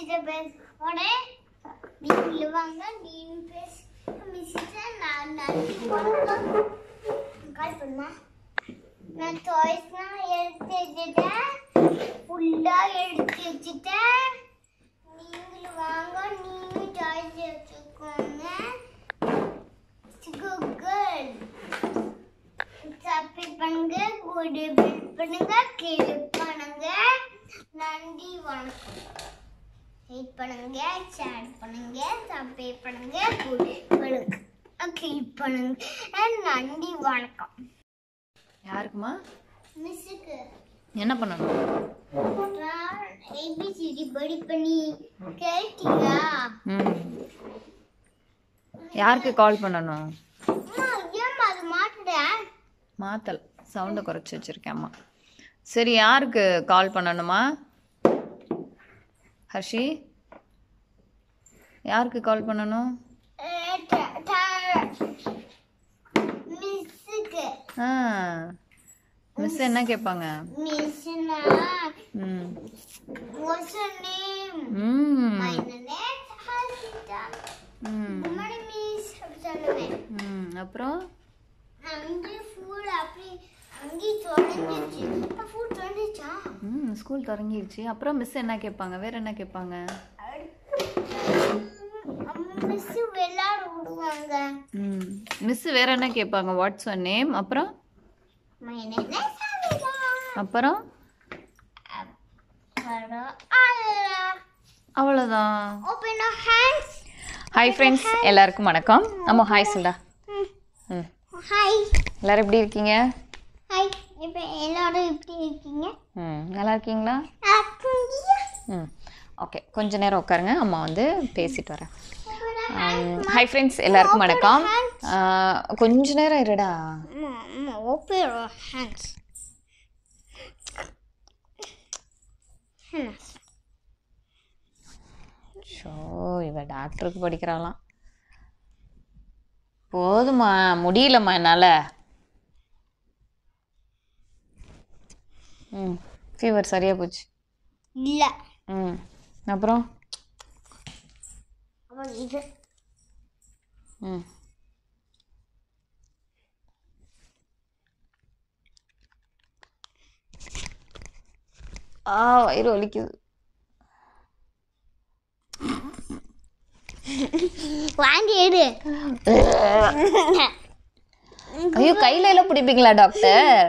மிஸ்ஸிட்ட பேசோட நீங்களும் வாங்க நீயும் பேச மிஸ்ஸிட்ட நான் நன்றி வணக்கம் கால் பண்ணா நான் டாய்ஸ்லாம் எடுத்து வச்சுட்டேன் ஃபுல்லாக எடுத்து வச்சுட்டேன் நீங்களும் வாங்க நீங்களும் டாய்ஸ் வச்சுக்கோங்க குட் சப்ஸ்கிரைப் பண்ணுங்க கூட பில் பண்ணுங்க கிளிக் பண்ணுங்க நன்றி வணக்கம் லைக் பண்ணுங்க ஷேர் பண்ணுங்க சப்ஸ்கிரைப் பண்ணுங்க கூட பண்ணுங்க கிளிக் பண்ணுங்க நன்றி வணக்கம் யாருக்குமா மிஸ்ஸுக்கு என்ன பண்ணணும் ஏபிசிடி படி பண்ணி கேட்டீங்களா ம் யாருக்கு கால் பண்ணணும் அம்மா ஏம்மா அது மாட்டுறேன் மாத்தல் சவுண்டை குறைச்சி வச்சுருக்கேன் அம்மா சரி யாருக்கு கால் பண்ணணுமா ஹர்ஷி யாருக்கு கால் பண்ணணும் மிஸ்ஸுக்கு ஆ மிஸ் என்ன கேட்பாங்க மிஸ்னா ம் What's her name? ம் My name is Hasita. ம் Good morning, Miss. அப்படி சொல்லுவேன். ம் அப்புறம் அங்கே food அப்படி அங்கே தொலைஞ்சிருச்சு. அப்ப food தொலைஞ்சிச்சா? ம் ஸ்கூல் தொடங்கிருச்சு அப்புறம் மிஸ் என்ன கேட்பாங்க வேற என்ன கேட்பாங்க அம்மா miss விளையாட விடுவாங்க. ம் மிஸ் வேற என்ன கேட்பாங்க வாட்ஸ் ஒன் நேம் அப்புறம் My name is Hasita. அப்புறம் அப்புறம் Allah. அவ்வளோதான் Open your hands. Hi friends எல்லாருக்கும் வணக்கம் அம்மா ஹாய் சொல்டா ம் Hi. எல்லாரும் எப்படி இருக்கீங்க Hi. இப்போ எல்லாரும் எப்படி இருக்கீங்க ம் நல்லா இருக்கீங்களா அப்படியா? ம் ஓகே கொஞ்ச நேரம் உட்காருங்க அம்மா வந்து பேசிட்டு வரேன் ஹாய் ஃப்ரெண்ட்ஸ் எல்லாருக்கும் வணக்கம் ஆ, கொஞ்ச நேரம் இருடா Mom, Mom, open your hands. Hands. Show இவ டாக்டருக்கு படிக்கிறாளாம் போதுமா முடியலம்மா என்னால் ம் ஃபீவர் சரியாக போச்சு இல்ல ம் அப்புறம் அவன் இது ம் ஆ வயிறு வலிக்குது வாங்கி எடு ஐயோ கையில எல்லாம் பிடிப்பீங்களா டாக்டர்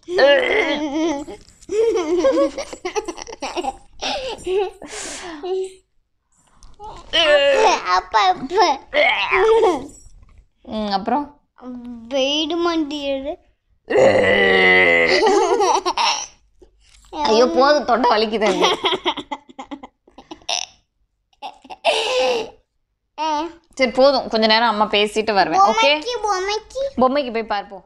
அப்பா அப்பா ம் அப்புறம் வெயிடு மண்டி எடு ஐயோ போதும் தொண்டை வலிக்குது எனக்கு. சரி போதும் கொஞ்ச நேரம் அம்மா பேசிட்டு வருவேன் ஓகே பொம்மைக்கு பொம்மைக்கு பொம்மைக்கு போய் பார்ப்போம்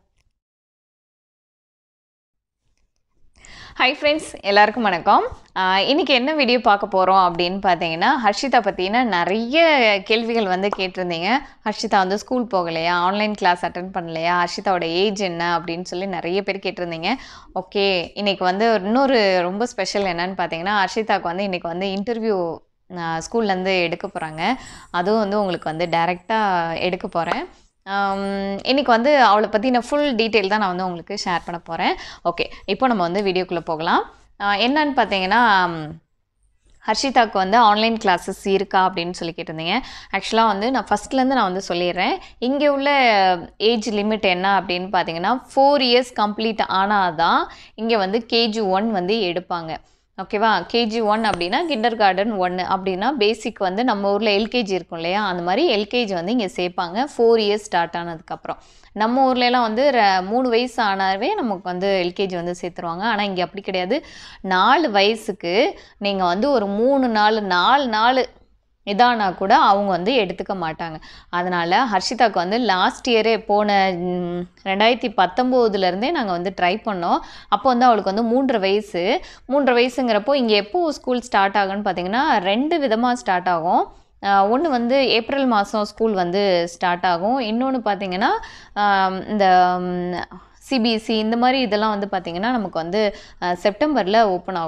ஹாய் ஃப்ரெண்ட்ஸ் எல்லாருக்கும் வணக்கம் ஆஹ் இன்னைக்கு என்ன வீடியோ பார்க்க போகிறோம் அப்படின்னு பார்த்தீங்கன்னா ஹர்ஷிதா பற்றின நிறைய கேள்விகள் வந்து கேட்டிருந்தீங்க ஹர்ஷிதா வந்து ஸ்கூல் போகலையா ஆன்லைன் கிளாஸ் அட்டன் பண்ணலையா ஹர்ஷிதாவோட ஏஜ் என்ன அப்படின்னு சொல்லி நிறைய பேர் கேட்டிருந்தீங்க ஓகே இன்னைக்கு வந்து இன்னொரு ரொம்ப ஸ்பெஷல் என்னன்னு பார்த்தீங்கன்னா ஹர்ஷிதாவுக்கு வந்து இன்னைக்கு வந்து இன்டர்வியூ ஸ்கூல்லேருந்து எடுக்க போகிறாங்க அதுவும் வந்து உங்களுக்கு வந்து டைரெக்டாக எடுக்க போகிறேன் இன்னைக்கு வந்து அவளை பற்றின ஃபுல் டீட்டெயில் தான் நான் வந்து உங்களுக்கு ஷேர் பண்ண போகிறேன் ஓகே இப்போ நம்ம வந்து வீடியோக்குள்ளே போகலாம் ஆஹ் என்னன்னு பார்த்தீங்கன்னா ம், ஹர்ஷிதாவுக்கு வந்து ஆன்லைன் கிளாஸஸ் இருக்கா அப்படின்னு சொல்லி கேட்டிருந்தீங்க ஆக்சுவலாக வந்து நான் ஃபஸ்ட்லேருந்து நான் வந்து சொல்லிடுறேன் இங்கே உள்ள ஏஜ் லிமிட் என்ன அப்படின்னு பார்த்தீங்கன்னா ஃபோர் இயர்ஸ் கம்ப்ளீட் ஆனால் தான் இங்கே வந்து கேஜி ஒன் வந்து எடுப்பாங்க ஓகேவா கேஜி ஒன் அப்படின்னா கிண்டர் கார்டன் ஒன்று அப்படின்னா பேசிக் வந்து நம்ம ஊரில் எல்கேஜி இருக்கும் இல்லையா அந்த மாதிரி எல்கேஜி வந்து இங்கே சேர்ப்பாங்க ஃபோர் இயர்ஸ் ஸ்டார்ட் ஆனதுக்கப்புறம் நம்ம ஊர்ல எல்லாம் வந்து ர- மூணு வயசு ஆனாவே நமக்கு வந்து எல்கேஜி வந்து சேர்த்துருவாங்க ஆனால் இங்கே அப்படி கிடையாது நாலு வயசுக்கு நீங்கள் வந்து ஒரு மூணு நாள் நாலு நாள் இதானா கூட அவங்க வந்து எடுத்துக்க மாட்டாங்க அதனால் ஹர்ஷிதாக்கு வந்து லாஸ்ட் இயரே போன ம், ரெண்டாயிரத்தி பத்தொம்போதுலேருந்தே நாங்கள் வந்து ட்ரை பண்ணோம் அப்போ வந்து அவளுக்கு வந்து மூன்றரை வயசு மூன்றரை வயசுங்கிறப்போ இங்கே எப்போ ஸ்கூல் ஸ்டார்ட் ஆகுன்னு பார்த்தீங்கன்னா ரெண்டு விதமாக ஸ்டார்ட் ஆகும் ஒன்று வந்து ஏப்ரல் மாதம் ஸ்கூல் வந்து ஸ்டார்ட் ஆகும் இன்னொன்று பார்த்தீங்கன்னா ஆம், இந்த சிபிஎஸ்சி இந்த மாதிரி இதெல்லாம் வந்து பார்த்திங்கன்னா நமக்கு வந்து செப்டம்பரில் ஓப்பன் ஆகும்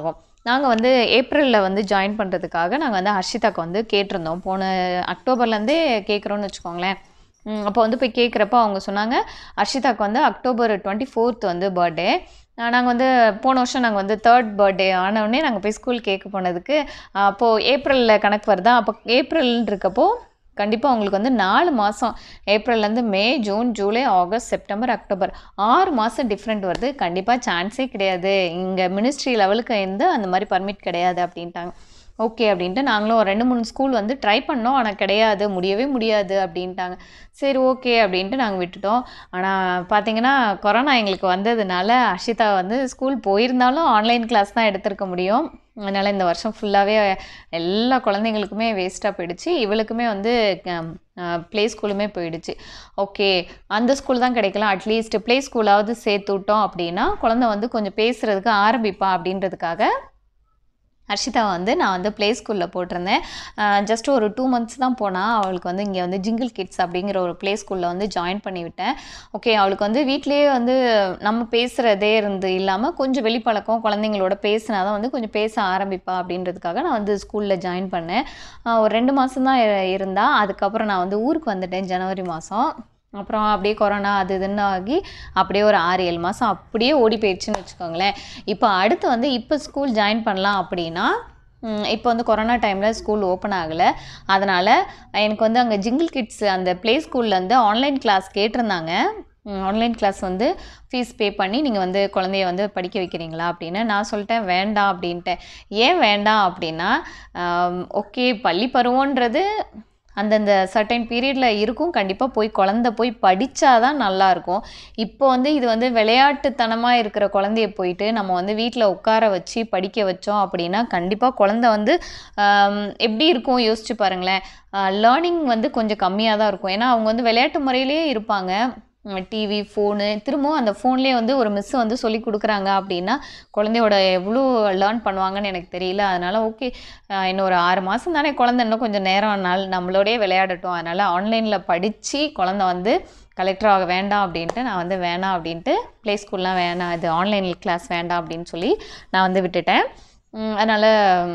நாங்கள் வந்து ஏப்ரலில் வந்து ஜாயின் பண்ணுறதுக்காக நாங்கள் வந்து ஹர்ஷிதாக்கு வந்து கேட்டிருந்தோம் போன அக்டோபர்லேருந்தே கேட்குறோன்னு வச்சுக்கோங்களேன் ம், அப்போ வந்து போய் கேட்குறப்போ அவங்க சொன்னாங்க ஹர்ஷிதாக்கு வந்து அக்டோபர் டுவெண்ட்டி ஃபோர்த் வந்து பர்த்டே நாங்கள் வந்து போன வருஷம் நாங்கள் வந்து தேர்ட் பர்த்டே ஆனவுடனே நாங்கள் போய் ஸ்கூல் கேட்க போனதுக்கு அப்போது ஏப்ரலில் கணக்கு வருதா அப்போ ஏப்ரல் இருக்கப்போ கண்டிப்பாக உங்களுக்கு வந்து நாலு மாதம் ஏப்ரல்லேருந்து May June July August September October ஆறு மாதம் டிஃப்ரெண்ட் வருது கண்டிப்பாக சான்ஸே கிடையாது இங்கே மினிஸ்ட்ரி லெவலுக்கு இருந்து அந்த மாதிரி பர்மிட் கிடையாது அப்படின்ட்டாங்க ஓகே அப்படின்ட்டு நாங்களும் ஒரு ரெண்டு மூணு ஸ்கூல் வந்து ட்ரை பண்ணோம் ஆனால் கிடையாது முடியவே முடியாது அப்படின்ட்டாங்க சரி ஓகே அப்படின்ட்டு நாங்கள் விட்டுட்டோம் ஆனால் பார்த்தீங்கன்னா கொரோனா எங்களுக்கு வந்ததுனால அஷிதா வந்து ஸ்கூல் போயிருந்தாலும் ஆன்லைன் கிளாஸ் தான் எடுத்திருக்க முடியும் அதனால் இந்த வருஷம் ஃபுல்லாகவே எல்லா குழந்தைங்களுக்குமே வேஸ்ட்டாக போயிடுச்சு இவளுக்குமே வந்து ப்ளே ஸ்கூலுமே போயிடுச்சு ஓகே அந்த ஸ்கூல் தான் கிடைக்கல அட்லீஸ்ட் ப்ளே ஸ்கூலாவது சேர்த்து விட்டோம் அப்படின்னா குழந்தை வந்து கொஞ்சம் பேசுகிறதுக்கு ஆரம்பிப்பா அப்படின்றதுக்காக ஹர்ஷிதா வந்து நான் வந்து ப்ளே ஸ்கூலில் போட்டிருந்தேன் ஜஸ்ட் ஒரு டூ மந்த்ஸ் தான் போனால் அவளுக்கு வந்து இங்கே வந்து ஜிங்கிள் கிட்ஸ் அப்படிங்கிற ஒரு ப்ளே ஸ்கூலில் வந்து ஜாயின் பண்ணி விட்டேன் ஓகே அவளுக்கு வந்து வீட்டிலேயே வந்து நம்ம பேசுகிறதே இருந்து இல்லாமல் கொஞ்சம் வெளிப்பழக்கம் குழந்தைங்களோட பேசினா தான் வந்து கொஞ்சம் பேச ஆரம்பிப்பா அப்படின்றதுக்காக நான் வந்து ஸ்கூலில் ஜாயின் பண்ணேன் ஆஹ் ஒரு ரெண்டு மாதம் தான் இருந்தா அதுக்கப்புறம் நான் வந்து ஊருக்கு வந்துட்டேன் ஜனவரி மாதம் அப்புறம் அப்படியே கொரோனா அது இதுன்னு ஆகி அப்படியே ஒரு ஆறு ஏழு மாதம் அப்படியே ஓடி போயிடுச்சுன்னு வச்சுக்கோங்களேன் இப்போ அடுத்து வந்து இப்போ ஸ்கூல் ஜாயின் பண்ணலாம் அப்படின்னா ம், இப்போ வந்து கொரோனா டைமில் ஸ்கூல் ஓப்பன் ஆகலை அதனால் எனக்கு வந்து அங்கே ஜிங்கிள் கிட்ஸ் அந்த ப்ளே ஸ்கூல்லேருந்து ஆன்லைன் கிளாஸ் கேட்டிருந்தாங்க ஆன்லைன் கிளாஸ் வந்து ஃபீஸ் பே பண்ணி நீங்கள் வந்து குழந்தைய வந்து படிக்க வைக்கிறீங்களா அப்படின்னு நான் சொல்லிட்டேன் வேண்டாம் அப்படின்ட்டேன் ஏன் வேண்டாம் அப்படின்னா ஓகே பள்ளி பருவன்றது அந்தந்த சர்டைன் பீரியடில் இருக்கும் கண்டிப்பாக போய் குழந்த போய் படித்தாதான் நல்லாயிருக்கும் இப்போ வந்து இது வந்து விளையாட்டுத்தனமாக இருக்கிற குழந்தைய போயிட்டு நம்ம வந்து வீட்டில் உட்கார வச்சு படிக்க வச்சோம் அப்படின்னா கண்டிப்பாக குழந்த வந்து ஆம், எப்படி இருக்கும் யோசிச்சு பாருங்களேன் லேர்னிங் வந்து கொஞ்சம் கம்மியாக தான் இருக்கும் ஏன்னா அவங்க வந்து விளையாட்டு முறையிலேயே இருப்பாங்க டிவி ஃபோனு திரும்பவும் அந்த ஃபோன்லேயே வந்து ஒரு மிஸ் வந்து சொல்லி கொடுக்குறாங்க அப்படின்னா குழந்தையோட எவ்வளோ லேர்ன் பண்ணுவாங்கன்னு எனக்கு தெரியல அதனால் ஓகே இன்னும் ஒரு ஆறு மாதம் தானே குழந்தை இன்னும் கொஞ்சம் நேரம் நாள் நம்மளோடயே விளையாடட்டும் அதனால் ஆன்லைனில் படித்து குழந்தை வந்து கலெக்டர் ஆக வேண்டாம் அப்படின்ட்டு நான் வந்து வேணாம் அப்படின்ட்டு ப்ளே ஸ்கூல்லாம் வேணாம் இது ஆன்லைன் கிளாஸ் வேண்டாம் அப்படின்னு சொல்லி நான் வந்து விட்டுட்டேன் அதனால்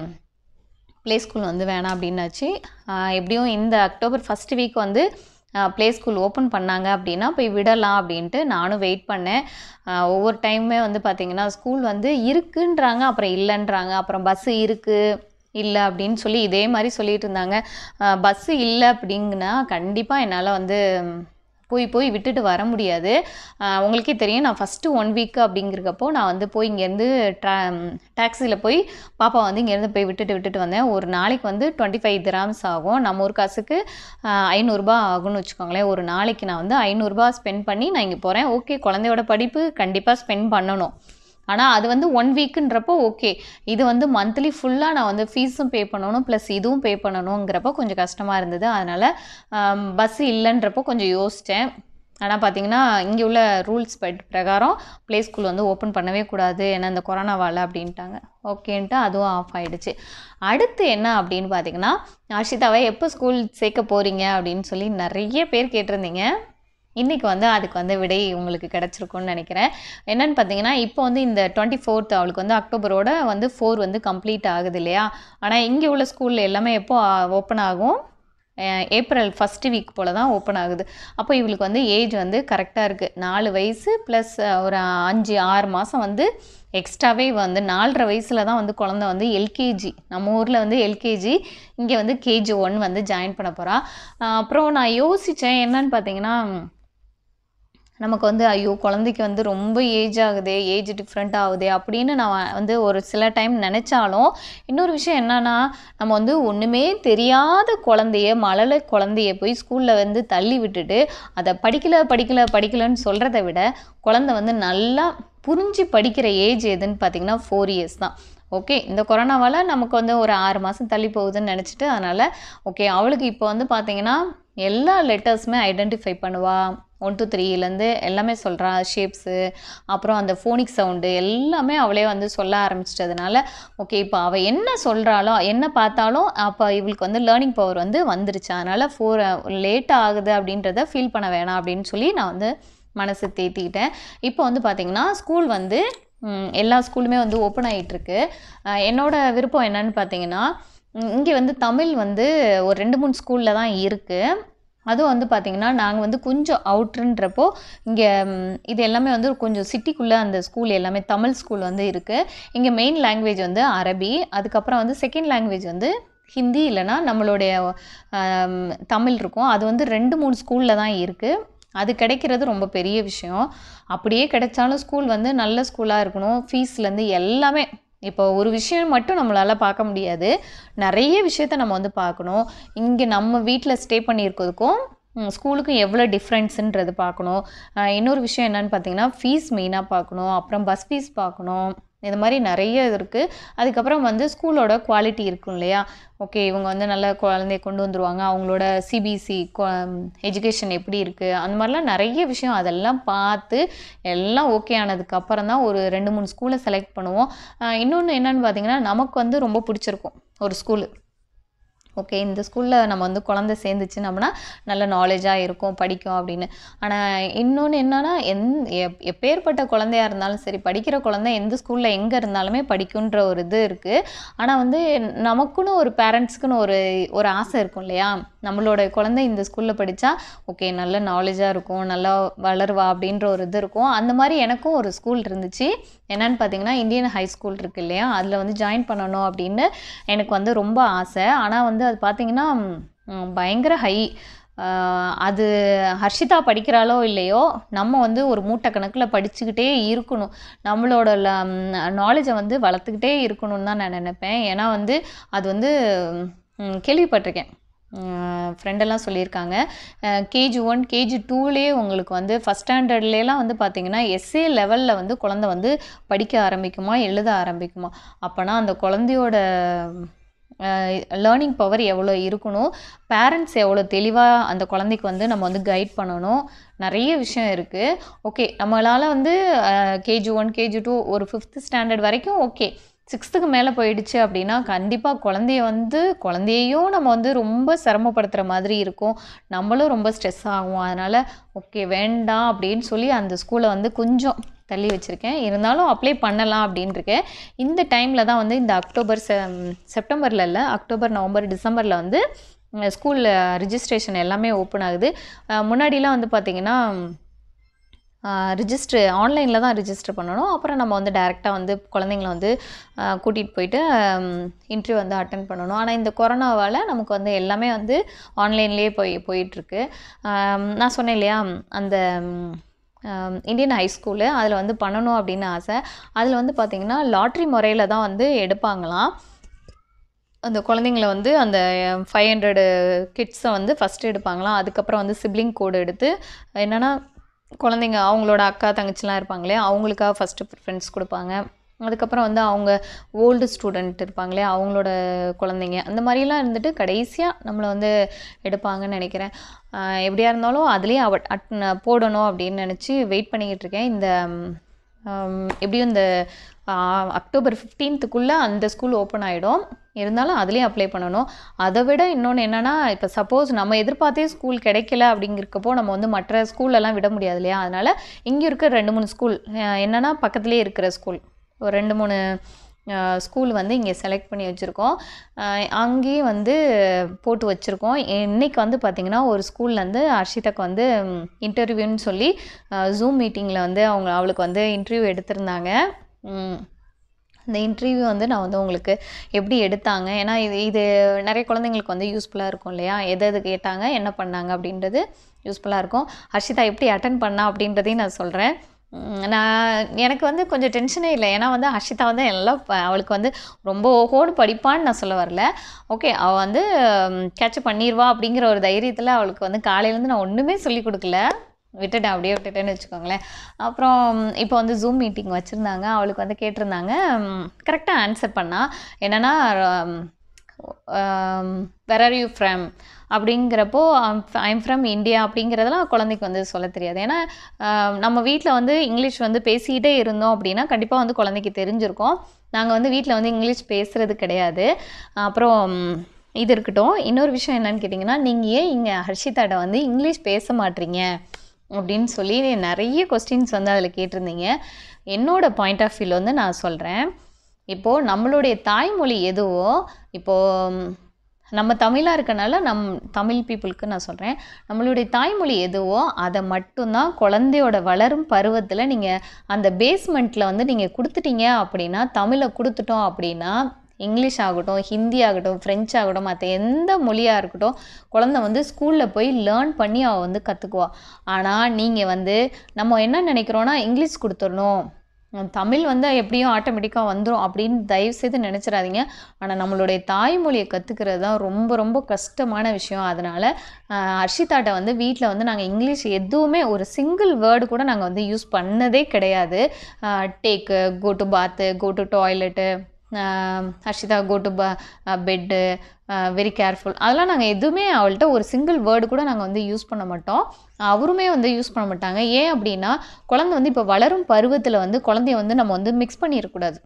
ப்ளே ஸ்கூல் வந்து வேணாம் அப்படின்னாச்சு ஆஹ் எப்படியும் இந்த அக்டோபர் ஃபஸ்ட் வீக் வந்து ப்ளே ஸ்கூல் ஓப்பன் பண்ணாங்க அப்படின்னா போய் விடலாம் அப்படின்ட்டு நானும் வெயிட் பண்ணேன் ஆஹ் ஒவ்வொரு டைமுமே வந்து பார்த்திங்கன்னா ஸ்கூல் வந்து இருக்குன்றாங்க அப்புறம் இல்லைன்றாங்க அப்புறம் பஸ்ஸு இருக்குது இல்லை அப்படின்னு சொல்லி இதே மாதிரி சொல்லிட்டு இருந்தாங்க பஸ்ஸு இல்லை அப்படிங்கன்னா கண்டிப்பாக என்னால் வந்து ம், போய் போய் விட்டுட்டு வர முடியாது ஆஹ் உங்களுக்கே தெரியும் நான் ஃபஸ்ட்டு ஒன் வீக் அப்படிங்கிறக்கப்போ நான் வந்து போய் இங்கேருந்து ட்ரா டாக்ஸியில் போய் பாப்பா வந்து இங்கேருந்து போய் விட்டுட்டு விட்டுட்டு வந்தேன் ஒரு நாளைக்கு வந்து டுவெண்ட்டி ஃபைவ் கிராம்ஸ் ஆகும் நம்ம ஊர் காசுக்கு ஆஹ் ஐநூறுரூபா ஆகும்னு வச்சுக்கோங்களேன் ஒரு நாளைக்கு நான் வந்து ஐநூறுரூபா ஸ்பெண்ட் பண்ணி நான் இங்கே போகிறேன் ஓகே குழந்தையோட படிப்பு கண்டிப்பாக ஸ்பெண்ட் பண்ணணும் ஆனால் அது வந்து ஒன் வீக்குன்றப்போ ஓகே இது வந்து மந்த்லி ஃபுல்லாக நான் வந்து ஃபீஸும் பே பண்ணணும் ப்ளஸ் இதுவும் பே பண்ணணுங்கிறப்போ கொஞ்சம் கஷ்டமாக இருந்தது அதனால் பஸ் இல்லைன்றப்போ கொஞ்சம் யோசித்தேன் ஆனால் பார்த்தீங்கன்னா இங்கே உள்ள ரூல்ஸ் பட் பிரகாரம் ப்ளே ஸ்கூல் வந்து ஓப்பன் பண்ணவே கூடாது ஏன்னா இந்த கொரோனாவால் அப்படின்ட்டாங்க ஓகேன்ட்டு அதுவும் ஆஃப் ஆயிடுச்சு அடுத்து என்ன அப்படின்னு பார்த்தீங்கன்னா அர்ஷிதாவை எப்போ ஸ்கூல் சேர்க்க போகிறீங்க அப்படின்னு சொல்லி நிறைய பேர் கேட்டிருந்தீங்க இன்றைக்கி வந்து அதுக்கு வந்து விடை உங்களுக்கு கிடச்சிருக்கும்னு நினைக்கிறேன் என்னன்னு பார்த்தீங்கன்னா இப்போ வந்து இந்த டுவெண்ட்டி ஃபோர்த் அவளுக்கு வந்து அக்டோபரோட வந்து ஃபோர் வந்து கம்ப்ளீட் ஆகுது இல்லையா ஆனால் இங்கே உள்ள ஸ்கூலில் எல்லாமே எப்போ ஓப்பன் ஆகும் அஹ் ஏப்ரல் ஃபஸ்ட்டு வீக் போல் தான் ஓப்பன் ஆகுது அப்போ இவளுக்கு வந்து ஏஜ் வந்து கரெக்டாக இருக்குது நாலு வயசு ப்ளஸ் ஒரு அஞ்சு ஆறு மாதம் வந்து எக்ஸ்ட்ராவே வந்து நாலரை வயசில் தான் வந்து குழந்த வந்து எல்கேஜி நம்ம ஊரில் வந்து எல்கேஜி இங்கே வந்து கேஜி ஒன் வந்து ஜாயின் பண்ண போகிறா அப்புறம் நான் யோசித்தேன் என்னன்னு பார்த்தீங்கன்னா நமக்கு வந்து ஐயோ குழந்தைக்கு வந்து ரொம்ப ஏஜ் ஆகுதே ஏஜ் டிஃப்ரெண்ட் ஆகுதே அப்படின்னு நான் வந்து ஒரு சில டைம் நினச்சாலும் இன்னொரு விஷயம் என்னன்னா நம்ம வந்து ஒன்றுமே தெரியாத குழந்தைய மழலை குழந்தைய போய் ஸ்கூலில் வந்து தள்ளி விட்டுட்டு அதை படிக்கல படிக்கல படிக்கலன்னு சொல்கிறத விட குழந்தை வந்து நல்லா புரிஞ்சு படிக்கிற ஏஜ் எதுன்னு பார்த்தீங்கன்னா ஃபோர் இயர்ஸ் தான் ஓகே இந்த கொரோனாவால் நமக்கு வந்து ஒரு ஆறு மாதம் தள்ளி போகுதுன்னு நினச்சிட்டு அதனால் ஓகே அவளுக்கு இப்போ வந்து பார்த்தீங்கன்னா எல்லா லெட்டர்ஸுமே ஐடென்டிஃபை பண்ணுவா ஒன் டூ த்ரீலேருந்து எல்லாமே சொல்கிறா ஷேப்ஸு அப்புறம் அந்த ஃபோனிக் சவுண்டு எல்லாமே அவளே வந்து சொல்ல ஆரம்பிச்சிட்டதுனால ஓகே இப்போ அவள் என்ன சொல்கிறாளோ என்ன பார்த்தாலும் அப்போ இவளுக்கு வந்து லேர்னிங் பவர் வந்து வந்துருச்சு அதனால் ஃபோர் லேட் ஆகுது அப்படின்றத ஃபீல் பண்ண வேணாம் அப்படின்னு சொல்லி நான் வந்து மனசு தேத்திக்கிட்டேன் இப்போ வந்து பார்த்திங்கன்னா ஸ்கூல் வந்து ம், எல்லா ஸ்கூலுமே வந்து ஓப்பன் ஆகிட்டுருக்கு என்னோட விருப்பம் என்னன்னு பார்த்தீங்கன்னா இங்கே வந்து தமிழ் வந்து ஒரு ரெண்டு மூணு ஸ்கூலில் தான் இருக்குது அதுவும் வந்து பார்த்திங்கன்னா நாங்கள் வந்து கொஞ்சம் அவுட்ருன்றப்போ இங்கே இது எல்லாமே வந்து கொஞ்சம் சிட்டிக்குள்ளே அந்த ஸ்கூல் எல்லாமே தமிழ் ஸ்கூல் வந்து இருக்குது இங்கே மெயின் லாங்குவேஜ் வந்து அரபி அதுக்கப்புறம் வந்து செகண்ட் லாங்குவேஜ் வந்து ஹிந்தி இல்லைன்னா நம்மளுடைய ஆம், தமிழ் இருக்கும் அது வந்து ரெண்டு மூணு ஸ்கூலில் தான் இருக்குது அது கிடைக்கிறது ரொம்ப பெரிய விஷயம் அப்படியே கிடைச்சாலும் ஸ்கூல் வந்து நல்ல ஸ்கூலாக இருக்கணும் ஃபீஸ்லேருந்து எல்லாமே இப்போ ஒரு விஷயம் மட்டும் நம்மளால் பார்க்க முடியாது நிறைய விஷயத்த நம்ம வந்து பார்க்கணும் இங்கே நம்ம வீட்டில் ஸ்டே பண்ணியிருக்கிறதுக்கும் ம், ஸ்கூலுக்கும் எவ்வளோ டிஃப்ரென்ஸுன்றது பார்க்கணும் ஆஹ் இன்னொரு விஷயம் என்னன்னு பார்த்தீங்கன்னா ஃபீஸ் மெயினாக பார்க்கணும் அப்புறம் பஸ் ஃபீஸ் பார்க்கணும் இது மாதிரி நிறைய இது இருக்குது அதுக்கப்புறம் வந்து ஸ்கூலோட குவாலிட்டி இருக்கும் இல்லையா ஓகே இவங்க வந்து நல்ல குழந்தைய கொண்டு வந்துருவாங்க அவங்களோட சிபிசி எஜுகேஷன் எப்படி இருக்குது அந்த மாதிரிலாம் நிறைய விஷயம் அதெல்லாம் பார்த்து எல்லாம் ஓகே ஆனதுக்கு அப்புறம் தான் ஒரு ரெண்டு மூணு ஸ்கூலை செலக்ட் பண்ணுவோம் இன்னொன்று என்னன்னு பார்த்தீங்கன்னா நமக்கு வந்து ரொம்ப பிடிச்சிருக்கும் ஒரு ஸ்கூலு ஓகே இந்த ஸ்கூலில் நம்ம வந்து குழந்தை சேர்ந்துச்சு நம்மனா நல்ல நாலேஜாக இருக்கும் படிக்கும் அப்படின்னு ஆனால் இன்னொன்று என்னன்னா எந் எப் எப்பேற்பட்ட குழந்தையா இருந்தாலும் சரி படிக்கிற குழந்தை எந்த ஸ்கூலில் எங்கே இருந்தாலுமே படிக்குன்ற ஒரு இது இருக்குது ஆனால் வந்து நமக்குன்னு ஒரு பேரண்ட்ஸ்க்குன்னு ஒரு ஒரு ஆசை இருக்கும் இல்லையா நம்மளோட குழந்தை இந்த ஸ்கூலில் படித்தா ஓகே நல்ல நாலேஜாக இருக்கும் நல்லா வளருவா அப்படின்ற ஒரு இது இருக்கும் அந்த மாதிரி எனக்கும் ஒரு ஸ்கூல் இருந்துச்சு என்னன்னு பார்த்தீங்கன்னா இந்தியன் ஹை ஸ்கூல் இருக்கு இல்லையா அதில் வந்து ஜாயின் பண்ணணும் அப்படின்னு எனக்கு வந்து ரொம்ப ஆசை ஆனால் வந்து அது பார்த்தீங்கன்னா ம், பயங்கர ஹை அது ஹர்ஷிதா படிக்கிறாளோ இல்லையோ நம்ம வந்து ஒரு மூட்டை கணக்கில் படிச்சுக்கிட்டே இருக்கணும் நம்மளோட நாலேஜை வந்து வளர்த்துக்கிட்டே இருக்கணும்னு தான் நான் நினைப்பேன் ஏன்னா வந்து அது வந்து ம், கேள்விப்பட்டிருக்கேன் ஃப்ரெண்டெல்லாம் சொல்லியிருக்காங்க கேஜி ஒன் கேஜி டூலேயே உங்களுக்கு வந்து ஃபஸ்ட் ஸ்டாண்டர்ட்லேலாம் வந்து பார்த்தீங்கன்னா எஸ்ஏ லெவலில் வந்து குழந்தை வந்து படிக்க ஆரம்பிக்குமா எழுத ஆரம்பிக்குமா அப்போனா அந்த குழந்தையோட லேர்னிங் பவர் எவ்வளோ இருக்கணும் பேரண்ட்ஸ் எவ்வளோ தெளிவாக அந்த குழந்தைக்கு வந்து நம்ம வந்து கைட் பண்ணணும் நிறைய விஷயம் இருக்குது ஓகே நம்மளால் வந்து கேஜி ஒன் கேஜி டூ ஒரு ஃபிஃப்த் ஸ்டாண்டர்ட் வரைக்கும் ஓகே சிக்ஸ்த்துக்கு மேலே போயிடுச்சு அப்படின்னா கண்டிப்பாக குழந்தைய வந்து குழந்தையையும் நம்ம வந்து ரொம்ப சிரமப்படுத்துகிற மாதிரி இருக்கும் நம்மளும் ரொம்ப ஸ்ட்ரெஸ் ஆகும் அதனால் ஓகே வேண்டாம் அப்படின்னு சொல்லி அந்த ஸ்கூலை வந்து கொஞ்சம் தள்ளி வச்சுருக்கேன் இருந்தாலும் அப்ளை பண்ணலாம் அப்படின்னு இருக்கேன் இந்த டைமில் தான் வந்து இந்த அக்டோபர் செ செப்டம்பரில் இல்லை அக்டோபர் நவம்பர் டிசம்பரில் வந்து ஸ்கூலில் ரிஜிஸ்ட்ரேஷன் எல்லாமே ஓப்பன் ஆகுது அஹ் முன்னாடிலாம் வந்து பார்த்திங்கன்னா ரிஜிஸ்ட்ரு ஆன்லைனில் தான் ரிஜிஸ்டர் பண்ணணும் அப்புறம் நம்ம வந்து டேரெக்டாக வந்து குழந்தைங்கள வந்து கூட்டிகிட்டு போயிட்டு இன்டர்வியூ வந்து அட்டன் பண்ணணும் ஆனால் இந்த கொரோனாவால் நமக்கு வந்து எல்லாமே வந்து ஆன்லைன்லேயே போய் போயிட்டுருக்கு நான் சொன்னேன் இல்லையா அந்த ம், இந்தியன் ஹை ஸ்கூலு அதில் வந்து பண்ணணும் அப்படின்னு ஆசை அதில் வந்து பார்த்திங்கன்னா லாட்ரி முறையில் தான் வந்து எடுப்பாங்களாம் அந்த குழந்தைங்கள வந்து அந்த ஃபைவ் ஹண்ட்ரடு கிட்ஸை வந்து ஃபஸ்ட்டு எடுப்பாங்களாம் அதுக்கப்புறம் வந்து சிப்ளிங் கோடு எடுத்து என்னென்னா குழந்தைங்க அவங்களோட அக்கா தங்கச்சிலாம் இருப்பாங்களே அவங்களுக்காக ஃபஸ்ட்டு ப்ரிஃபரன்ஸ் கொடுப்பாங்க அதுக்கப்புறம் வந்து அவங்க ஓல்டு ஸ்டூடெண்ட் இருப்பாங்களே அவங்களோட குழந்தைங்க அந்த மாதிரிலாம் இருந்துட்டு கடைசியாக நம்மளை வந்து எடுப்பாங்கன்னு நினைக்கிறேன் ஆஹ் எப்படியா இருந்தாலும் அதுலேயே அவ அட் போடணும் அப்படின்னு நினச்சி வெயிட் பண்ணிக்கிட்டு இருக்கேன் இந்த ஆம், எப்படியும் இந்த ஆ, அக்டோபர் ஃபிஃப்டீன்த்துக்குள்ளே அந்த ஸ்கூல் ஓப்பன் ஆகிடும் இருந்தாலும் அதுலேயும் அப்ளை பண்ணணும் அதை விட இன்னொன்று என்னென்னா இப்போ சப்போஸ் நம்ம எதிர்பார்த்தே ஸ்கூல் கிடைக்கல அப்படிங்கிறக்கப்போ நம்ம வந்து மற்ற ஸ்கூல்லலாம் விட முடியாது இல்லையா அதனால் இங்கே இருக்க ரெண்டு மூணு ஸ்கூல் என்னென்னா பக்கத்துலேயே இருக்கிற ஸ்கூல் ஒரு ரெண்டு மூணு ஸ்கூல் வந்து இங்கே செலக்ட் பண்ணி வச்சுருக்கோம் அங்கேயும் வந்து போட்டு வச்சுருக்கோம் இன்னைக்கு வந்து பார்த்திங்கன்னா ஒரு ஸ்கூல்லேருந்து அர்ஷிதாக்கு வந்து இன்டர்வியூன்னு சொல்லி ஜூம் மீட்டிங்கில் வந்து அவங்க அவளுக்கு வந்து இன்டர்வியூ எடுத்திருந்தாங்க ம், இந்த இன்டர்வியூ வந்து நான் வந்து உங்களுக்கு எப்படி எடுத்தாங்க ஏன்னா இது இது நிறைய குழந்தைங்களுக்கு வந்து யூஸ்ஃபுல்லாக இருக்கும் இல்லையா எது எது கேட்டாங்க என்ன பண்ணாங்க அப்படின்றது யூஸ்ஃபுல்லாக இருக்கும் ஹர்ஷிதா எப்படி அட்டன் பண்ணா அப்படின்றதையும் நான் சொல்கிறேன் நான் எனக்கு வந்து கொஞ்சம் டென்ஷனே இல்லை ஏன்னா வந்து ஹர்ஷிதா வந்து எல்லாம் ப- அவளுக்கு வந்து ரொம்ப ஓஹோடு படிப்பான்னு நான் சொல்ல வரல ஓகே அவள் வந்து கேட்ச் பண்ணிடுவா அப்படிங்கிற ஒரு தைரியத்தில் அவளுக்கு வந்து காலையிலேருந்து நான் ஒன்றுமே சொல்லி கொடுக்கல விட்டுட்டேன் அப்படியே விட்டுட்டேன்னு வச்சுக்கோங்களேன் அப்புறம் இப்போ வந்து ஜூம் மீட்டிங் வச்சுருந்தாங்க அவளுக்கு வந்து கேட்டிருந்தாங்க கரெக்டாக ஆன்சர் பண்ணா என்னென்னா வெர் ஆர் யூ ஃப்ரம் அப்படிங்கிறப்போ ஐம் ஃப்ரம் இந்தியா அப்படிங்கிறதெல்லாம் குழந்தைக்கு வந்து சொல்ல தெரியாது ஏன்னா ஆம், நம்ம வீட்டில் வந்து இங்கிலீஷ் வந்து பேசிக்கிட்டே இருந்தோம் அப்படின்னா கண்டிப்பாக வந்து குழந்தைக்கு தெரிஞ்சிருக்கும் நாங்கள் வந்து வீட்டில் வந்து இங்கிலீஷ் பேசுகிறது கிடையாது அப்புறம் இது இருக்கட்டும் இன்னொரு விஷயம் என்னன்னு கேட்டிங்கன்னா நீங்கள் ஏன் இங்கே ஹர்ஷிதாட்ட வந்து இங்கிலீஷ் பேச மாட்றீங்க அப்படின்னு சொல்லி நிறைய கொஸ்டின்ஸ் வந்து அதில் கேட்டிருந்தீங்க என்னோட பாயிண்ட் ஆஃப் வியூவில் வந்து நான் சொல்கிறேன் இப்போது நம்மளுடைய தாய்மொழி எதுவோ இப்போது நம்ம தமிழாக இருக்கனால நம் தமிழ் பீப்புளுக்கு நான் சொல்கிறேன் நம்மளுடைய தாய்மொழி எதுவோ அதை மட்டும்தான் குழந்தையோட வளரும் பருவத்தில் நீங்கள் அந்த பேஸ்மெண்ட்டில் வந்து நீங்கள் கொடுத்துட்டீங்க அப்படின்னா தமிழை கொடுத்துட்டோம் அப்படின்னா இங்கிலீஷ் ஆகட்டும் ஹிந்தி ஆகட்டும் ஃப்ரெஞ்ச் ஆகட்டும் மற்ற எந்த மொழியாக இருக்கட்டும் குழந்தை வந்து ஸ்கூலில் போய் லேர்ன் பண்ணி அவள் வந்து கற்றுக்குவா ஆனால் நீங்கள் வந்து நம்ம என்ன நினைக்கிறோன்னா இங்கிலீஷ் கொடுத்துடணும் உம், தமிழ் வந்து எப்படியும் ஆட்டோமேட்டிக்காக வந்துடும் அப்படின்னு தயவுசெய்து நினச்சிடாதீங்க ஆனால் நம்மளுடைய தாய்மொழியை கற்றுக்கிறது தான் ரொம்ப ரொம்ப கஷ்டமான விஷயம் அதனால் ஹர்ஷிதாட்ட வந்து வீட்டில் வந்து நாங்கள் இங்கிலீஷ் எதுவுமே ஒரு சிங்கிள் வேர்டு கூட நாங்கள் வந்து யூஸ் பண்ணதே கிடையாது டேக்கு go to bath go to toilet Harshita go to ப பெட்டு வெரி கேர்ஃபுல் அதெல்லாம் நாங்கள் எதுவுமே அவள்கிட்ட ஒரு சிங்கிள் வேர்டு கூட நாங்கள் வந்து யூஸ் பண்ண மாட்டோம் அவருமே வந்து யூஸ் பண்ண மாட்டாங்க ஏன் அப்படின்னா குழந்தை வந்து இப்போ வளரும் பருவத்தில் வந்து குழந்தைய வந்து நம்ம வந்து மிக்ஸ் பண்ணிடக்கூடாது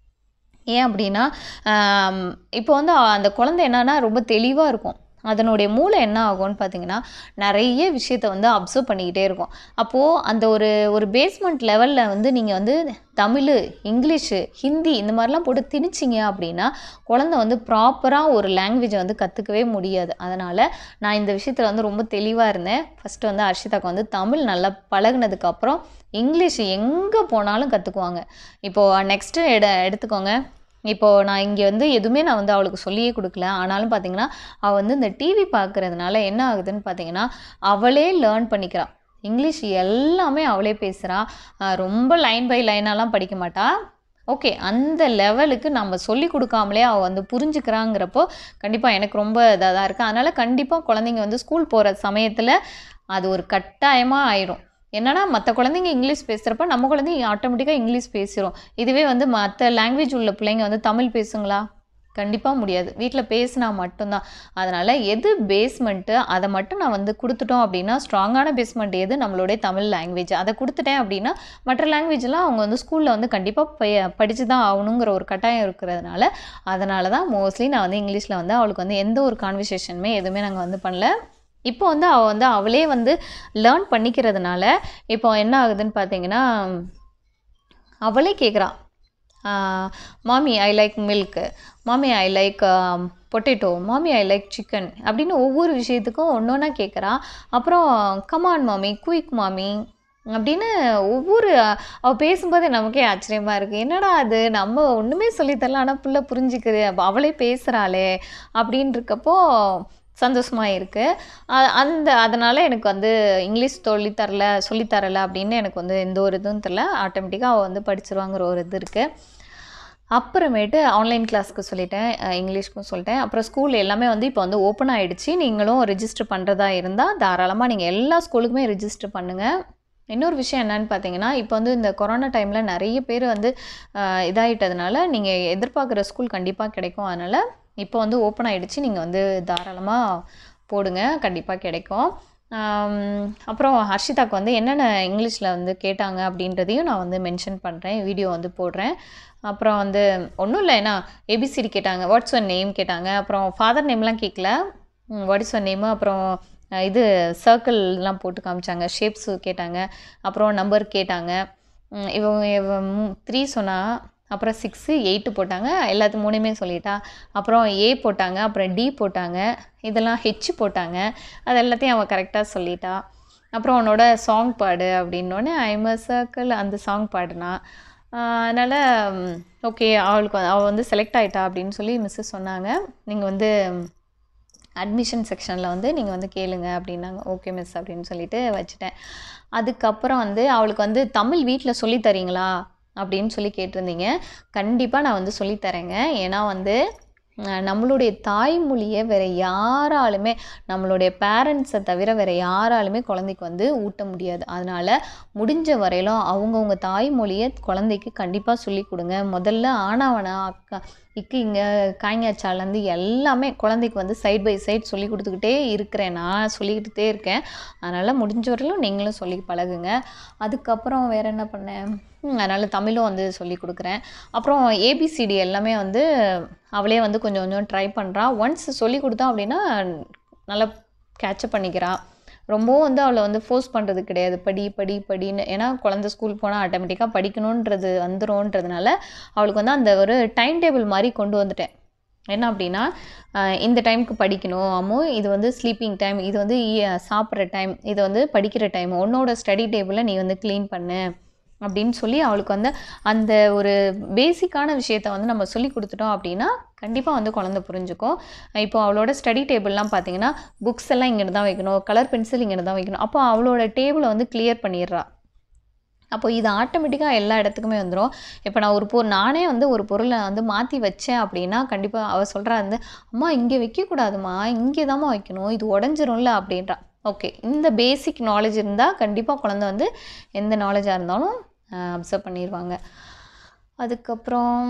ஏன் அப்படின்னா ஆம், இப்போ வந்து அந்த குழந்தை என்னன்னா ரொம்ப தெளிவாக இருக்கும் அதனுடைய மூளை என்ன ஆகும்னு பார்த்தீங்கன்னா நிறைய விஷயத்த வந்து அப்சர்வ் பண்ணிக்கிட்டே இருக்கும் அப்போது அந்த ஒரு ஒரு பேஸ்மெண்ட் லெவலில் வந்து நீங்கள் வந்து தமிழ் இங்கிலீஷு ஹிந்தி இந்த மாதிரிலாம் போட்டு திணிச்சிங்க அப்படின்னா குழந்தை வந்து ப்ராப்பராக ஒரு லாங்குவேஜை வந்து கற்றுக்கவே முடியாது அதனால் நான் இந்த விஷயத்தில் வந்து ரொம்ப தெளிவாக இருந்தேன் ஃபஸ்ட்டு வந்து அர்ஷிதாக்கு வந்து தமிழ் நல்லா பழகுனதுக்கப்புறம் இங்கிலீஷ் எங்கே போனாலும் கற்றுக்குவாங்க இப்போது நெக்ஸ்ட்டு எட எடுத்துக்கோங்க இப்போது நான் இங்கே வந்து எதுவுமே நான் வந்து அவளுக்கு சொல்லியே கொடுக்கல ஆனாலும் பார்த்தீங்கன்னா அவள் வந்து இந்த டிவி பார்க்குறதுனால என்ன ஆகுதுன்னு பார்த்தீங்கன்னா அவளே லேர்ன் பண்ணிக்கிறா இங்கிலீஷ் எல்லாமே அவளே பேசுகிறா ரொம்ப லைன் பை லைனாலாம் படிக்க மாட்டா ஓகே அந்த லெவலுக்கு நம்ம சொல்லி கொடுக்காமலே அவள் வந்து புரிஞ்சுக்கிறாங்கிறப்போ கண்டிப்பாக எனக்கு ரொம்ப இதாக தான் இருக்குது அதனால் கண்டிப்பாக குழந்தைங்க வந்து ஸ்கூல் போகிற சமயத்தில் அது ஒரு கட்டாயமாக ஆயிடும் என்னன்னா மற்ற குழந்தைங்க இங்கிலீஷ் பேசுகிறப்ப நம்ம குழந்தைங்க ஆட்டோமேட்டிக்காக இங்கிலீஷ் பேசிடும் இதுவே வந்து மற்ற லாங்குவேஜ் உள்ள பிள்ளைங்க வந்து தமிழ் பேசுங்களா கண்டிப்பாக முடியாது வீட்டில் பேசினா மட்டும்தான் அதனால் எது பேஸ்மெண்ட்டு அதை மட்டும் நான் வந்து கொடுத்துட்டோம் அப்படின்னா ஸ்ட்ராங்கான பேஸ்மெண்ட் எது நம்மளுடைய தமிழ் லாங்குவேஜ் அதை கொடுத்துட்டேன் அப்படின்னா மற்ற லாங்குவேஜ்லாம் அவங்க வந்து ஸ்கூலில் வந்து கண்டிப்பாக படித்து தான் ஆகணுங்கிற ஒரு கட்டாயம் இருக்கிறதுனால அதனால தான் மோஸ்ட்லி நான் வந்து இங்கிலீஷில் வந்து அவளுக்கு வந்து எந்த ஒரு கான்வர்சேஷனுமே எதுவுமே நாங்கள் வந்து பண்ணல இப்போ வந்து அவள் வந்து அவளே வந்து லேர்ன் பண்ணிக்கிறதுனால இப்போ என்ன ஆகுதுன்னு பார்த்தீங்கன்னா அவளே கேட்குறா மாமி ஐ லைக் மில்க்கு மாமி ஐ லைக் பொட்டேட்டோ மாமி ஐ லைக் சிக்கன் அப்படின்னு ஒவ்வொரு விஷயத்துக்கும் ஒன்று ஒன்றா கேட்குறா அப்புறம் கமான் மாமி குயிக் மாமி அப்படின்னு ஒவ்வொரு அவள் பேசும்போதே நமக்கே ஆச்சரியமாக இருக்குது என்னடா அது நம்ம ஒன்றுமே சொல்லித்தரல ஆனால் புள்ள புரிஞ்சுக்குது அப்ப அவளே பேசுகிறாளே அப்படின்னு இருக்கப்போ சந்தோஷமாக இருக்குது அந்த அதனால் எனக்கு வந்து இங்கிலீஷ் சொல்லித்தரல சொல்லித்தரல அப்படின்னு எனக்கு வந்து எந்த ஒரு இதுவும் தெரில ஆட்டோமேட்டிக்காக அவள் வந்து படிச்சிருவாங்கிற ஒரு இது இருக்குது அப்புறமேட்டு ஆன்லைன் கிளாஸ்க்கு சொல்லிட்டேன் அஹ் இங்கிலீஷ்க்கும் சொல்லிட்டேன் அப்புறம் ஸ்கூல் எல்லாமே வந்து இப்போ வந்து ஓப்பன் ஆகிடுச்சு நீங்களும் ரெஜிஸ்டர் பண்ணுறதா இருந்தால் தாராளமாக நீங்கள் எல்லா ஸ்கூலுக்குமே ரெஜிஸ்டர் பண்ணுங்கள் இன்னொரு விஷயம் என்னன்னு பார்த்தீங்கன்னா இப்போ வந்து இந்த கொரோனா டைமில் நிறைய பேர் வந்து அஹ், இதாயிட்டதுனால நீங்கள் எதிர்பார்க்குற ஸ்கூல் கண்டிப்பாக கிடைக்கும் அதனால் இப்போ வந்து ஓப்பன் ஆகிடுச்சு நீங்கள் வந்து தாராளமாக போடுங்க கண்டிப்பாக கிடைக்கும் ஆம், அப்புறம் ஹர்ஷிதாக்கு வந்து என்னென்ன இங்கிலீஷில் வந்து கேட்டாங்க அப்படின்றதையும் நான் வந்து மென்ஷன் பண்ணுறேன் வீடியோ வந்து போடுறேன் அப்புறம் வந்து ஒன்றும் இல்லை ஏன்னா ஏபிசிடி கேட்டாங்க வாட்ஸ் ஒன் நேம் கேட்டாங்க அப்புறம் ஃபாதர் நேம்லாம் கேட்கல வாட் இஸ் ஒன் நேமு அப்புறம் அஹ், இது சர்க்கிள்லாம் போட்டு காமிச்சாங்க ஷேப்ஸு கேட்டாங்க அப்புறம் நம்பர் கேட்டாங்க ம், இவங்க இவன் த்ரீ சொன்னா அப்புறம் சிக்ஸு எயிட்டு போட்டாங்க எல்லாத்து மூணுமே சொல்லிட்டா அப்புறம் ஏ போட்டாங்க அப்புறம் டி போட்டாங்க இதெல்லாம் ஹெச் போட்டாங்க அது எல்லாத்தையும் அவள் கரெக்டாக சொல்லிட்டா அப்புறம் உன்னோட சாங் பாடு அப்படின்னோடனே ஐம் அ சர்க்கிள் அந்த சாங் பாடினா அதனால் ஓகே அவளுக்கு வந்து- அவள் வந்து செலக்ட் ஆயிட்டா அப்படின்னு சொல்லி மிஸ்ஸு சொன்னாங்க நீங்கள் வந்து அட்மிஷன் செக்ஷனில் வந்து நீங்கள் வந்து கேளுங்க அப்படின்னாங்க ஓகே மிஸ் அப்படின்னு சொல்லிட்டு வச்சுட்டேன் அதுக்கப்புறம் வந்து அவளுக்கு வந்து தமிழ் வீட்டில் சொல்லித் தரீங்களா அப்படின்னு சொல்லி கேட்டிருந்தீங்க கண்டிப்பாக நான் வந்து சொல்லித் தரேங்க ஏன்னா வந்து அஹ், நம்மளுடைய தாய்மொழியை வேறு யாராலுமே நம்மளுடைய பேரண்ட்ஸை தவிர வேறு யாராலுமே குழந்தைக்கு வந்து ஊட்ட முடியாது அதனால் முடிஞ்ச வரையிலும் அவங்கவுங்க தாய்மொழியை குழந்தைக்கு கண்டிப்பாக சொல்லி கொடுங்க முதல்ல ஆனாவனா அக்கா இக்கு இங்கே காய்ங்காச்சாலேருந்து எல்லாமே குழந்தைக்கு வந்து சைட் பை சைட் சொல்லி கொடுத்துக்கிட்டே இருக்கிறேன் நான் சொல்லிக்கிட்டே இருக்கேன் அதனால் முடிஞ்ச வரையிலும் நீங்களும் சொல்லி பழகுங்க அதுக்கப்புறம் வேறு என்ன பண்ணேன் ம், அதனால் தமிழும் வந்து சொல்லி கொடுக்குறேன் அப்புறம் ஏபிசிடி எல்லாமே வந்து அவளே வந்து கொஞ்சம் கொஞ்சம் ட்ரை பண்ணுறா ஒன்ஸ் சொல்லி கொடுத்தா அப்படின்னா நல்லா கேட்சப் பண்ணிக்கிறா ரொம்பவும் வந்து அவளை வந்து ஃபோர்ஸ் பண்ணுறது கிடையாது படி படி படின்னு ஏன்னா குழந்த ஸ்கூல் போனால் ஆட்டோமேட்டிக்காக படிக்கணுன்றது வந்துரும்ன்றதுனால அவளுக்கு வந்து அந்த ஒரு டைம் டேபிள் மாதிரி கொண்டு வந்துட்டேன் என்ன அப்படின்னா ஆஹ் இந்த டைமுக்கு படிக்கணும் அம்மோ இது வந்து ஸ்லீப்பிங் டைம் இது வந்து ஈ- சாப்பிட்ற டைம் இது வந்து படிக்கிற டைம் உன்னோட ஸ்டடி டேபிளை நீ வந்து க்ளீன் பண்ணு அப்படின்னு சொல்லி அவளுக்கு வந்து அந்த ஒரு பேசிக்கான விஷயத்த வந்து நம்ம சொல்லி கொடுத்துட்டோம் அப்படின்னா கண்டிப்பாக வந்து குழந்தை புரிஞ்சுக்கும் இப்போ அவளோட ஸ்டடி டேபிள்லாம் பார்த்தீங்கன்னா புக்ஸ் எல்லாம் இங்கிட்டு தான் வைக்கணும் கலர் பென்சில் இங்கிட்டு தான் வைக்கணும் அப்போ அவளோட டேபிளை வந்து கிளியர் பண்ணிடுறா அப்போ இது ஆட்டோமேட்டிக்காக எல்லா இடத்துக்குமே வந்துடும் இப்போ நான் ஒரு பொருள் நானே வந்து ஒரு பொருளை வந்து மாற்றி வச்சேன் அப்படின்னா கண்டிப்பாக அவள் சொல்கிறா வந்து அம்மா இங்கே வைக்கக்கூடாதும்மா இங்கே தாம்மா வைக்கணும் இது உடஞ்சிரும்ல அப்படின்றா ஓகே இந்த பேசிக் நாலேஜ் இருந்தால் கண்டிப்பாக குழந்தை வந்து எந்த நாலேஜாக இருந்தாலும் அப்சர்வ் பண்ணிடுவாங்க அதுக்கப்புறம்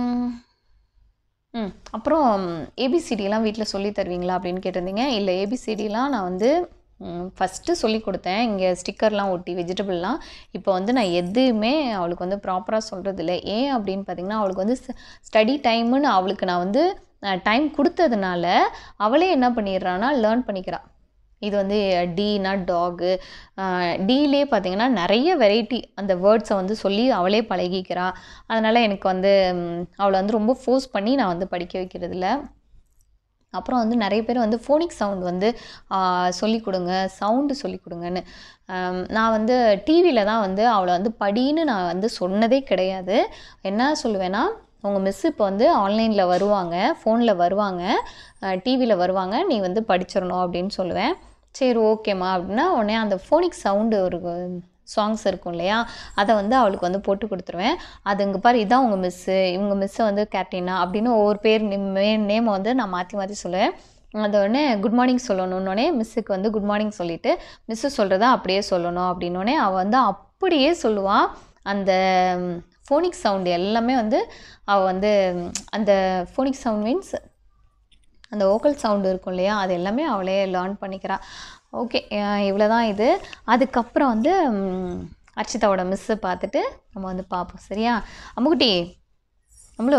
ம் அப்புறம் ஏபிசிடிலாம் வீட்டில் சொல்லி தருவீங்களா அப்படின்னு கேட்டிருந்தீங்க இல்லை ஏபிசிடிலாம் நான் வந்து ஃபஸ்ட்டு சொல்லி கொடுத்தேன் இங்கே ஸ்டிக்கர்லாம் ஒட்டி வெஜிடபிள்லாம் இப்போ வந்து நான் எதுவுமே அவளுக்கு வந்து ப்ராப்பராக சொல்கிறது இல்லை ஏன் அப்படின்னு பார்த்தீங்கன்னா அவளுக்கு வந்து ஸ்டடி டைமுன்னு அவளுக்கு நான் வந்து டைம் கொடுத்ததுனால அவளே என்ன பண்ணிடுறான்னா லேர்ன் பண்ணிக்கிறா இது வந்து டீனா டாகு டீலே பார்த்தீங்கன்னா நிறைய வெரைட்டி அந்த வேர்ட்ஸை வந்து சொல்லி அவளே பழகிக்கிறா அதனால் எனக்கு வந்து ம், அவளை வந்து ரொம்ப ஃபோர்ஸ் பண்ணி நான் வந்து படிக்க வைக்கிறது இல்ல அப்புறம் வந்து நிறைய பேர் வந்து ஃபோனிக் சவுண்ட் வந்து சொல்லி கொடுங்க சவுண்டு சொல்லி கொடுங்கன்னு ஆம், நான் வந்து டிவியில் தான் வந்து அவளை வந்து படின்னு நான் வந்து சொன்னதே கிடையாது என்ன சொல்லுவேன்னா உங்கள் மிஸ் இப்போ வந்து ஆன்லைனில் வருவாங்க ஃபோனில் வருவாங்க டிவியில் வருவாங்க நீ வந்து படிச்சிடணும் அப்படின்னு சொல்லுவேன் சரி ஓகேம்மா அப்படின்னா உடனே அந்த ஃபோனிக் சவுண்டு ஒரு சாங்ஸ் இருக்கும் இல்லையா அதை வந்து அவளுக்கு வந்து போட்டு கொடுத்துருவேன் அது இங்கே பாரு இதான் உங்கள் மிஸ்ஸு இவங்க மிஸ்ஸை வந்து கேப்டினா அப்படின்னு ஒவ்வொரு பேர் நேமை வந்து நான் மாற்றி மாற்றி சொல்லுவேன் அது உடனே குட் மார்னிங் சொல்லணுன்னொடனே மிஸ்ஸுக்கு வந்து குட் மார்னிங் சொல்லிவிட்டு மிஸ்ஸு சொல்கிறத அப்படியே சொல்லணும் அப்படின்னோடனே அவள் வந்து அப்படியே சொல்லுவாள் அந்த ஃபோனிக் சவுண்டு எல்லாமே வந்து அவள் வந்து ம், அந்த ஃபோனிக் சவுண்ட் மீன்ஸ் அந்த ஓக்கல் சவுண்டு இருக்கும் இல்லையா அது எல்லாமே அவளே லேர்ன் பண்ணிக்கிறா ஓகே இவ்வளோ தான் இது அதுக்கப்புறம் வந்து ம், அர்ச்சிதாவோட மிஸ்ஸை பார்த்துட்டு நம்ம வந்து பார்ப்போம் சரியா அம்முக்குட்டி நம்மளோ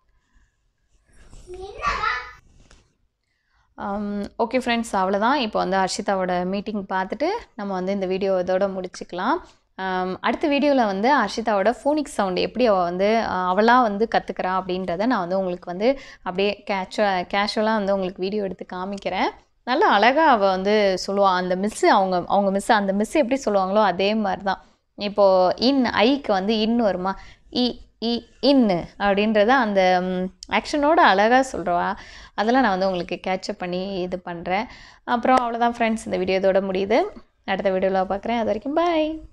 ஓகே ஃப்ரெண்ட்ஸ் அவ்வளோதான் இப்போ வந்து ஹர்ஷிதாவோட மீட்டிங் பார்த்துட்டு நம்ம வந்து இந்த வீடியோ இதோட முடிச்சுக்கலாம் ஆம், அடுத்த வீடியோவில் வந்து ஹர்ஷிதாவோட ஃபோனிக் சவுண்ட் எப்படி அவள் வந்து அவளாக வந்து கற்றுக்கிறா அப்படின்றத நான் வந்து உங்களுக்கு வந்து அப்படியே கேஷுவ கேஷுவலாக வந்து உங்களுக்கு வீடியோ எடுத்து காமிக்கிறேன் நல்லா அழகாக அவள் வந்து சொல்லுவாள் அந்த மிஸ்ஸு அவங்க அவங்க மிஸ்ஸு அந்த மிஸ் எப்படி சொல்லுவாங்களோ அதே மாதிரி தான் இப்போது இன் ஐக்கு வந்து இன் வருமா இ இ இன்னு அப்படின்றத அந்த ஆக்ஷனோட அழகாக சொல்கிறவா அதெல்லாம் நான் வந்து உங்களுக்கு கேட்சப் பண்ணி இது பண்ணுறேன் அப்புறம் அவ்வளோதான் ஃப்ரெண்ட்ஸ் இந்த வீடியோ இதோட முடியுது அடுத்த வீடியோவில் பார்க்குறேன் அது வரைக்கும் பாய்